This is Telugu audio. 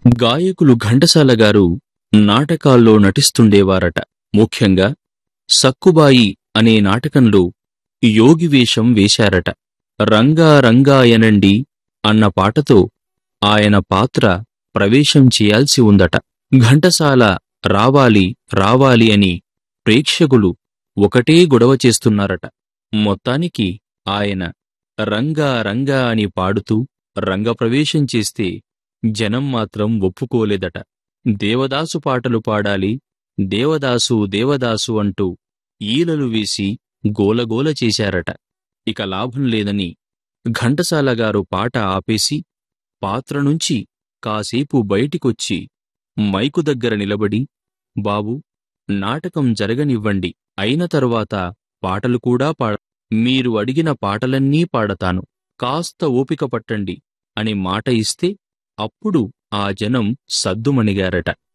గాయకులు ఘంటసాల గారు నాటకాల్లో నటిస్తుండేవారట ముఖ్యంగా సక్కుబాయి అనే నాటకంలో యోగి వేషం వేశారట రంగా రంగాయనండి అన్న పాటతో ఆయన పాత్ర ప్రవేశం చేయాల్సి ఉందట ఘంటసాల రావాలి రావాలి అని ప్రేక్షకులు ఒకటే గొడవ చేస్తున్నారట మొత్తానికి ఆయన రంగా రంగా అని పాడుతూ రంగప్రవేశం చేస్తే జనం మాత్రం ఒప్పుకోలేదట దేవదాసు పాటలు పాడాలి దేవదాసు దేవదాసు అంటూ ఈలలు వేసి గోలగోల చేశారట ఇక లాభం లేదని ఘంటసాల గారు పాట ఆపేసి పాత్ర నుంచి కాసేపు బయటికొచ్చి మైకు దగ్గర నిలబడి బాబు నాటకం జరగనివ్వండి అయిన తరువాత పాటలు కూడా పాడ మీరు అడిగిన పాటలన్నీ పాడతాను కాస్త ఓపిక పట్టండి అని మాట ఇస్తే అప్పుడు ఆ జనం సద్దుమణిగారట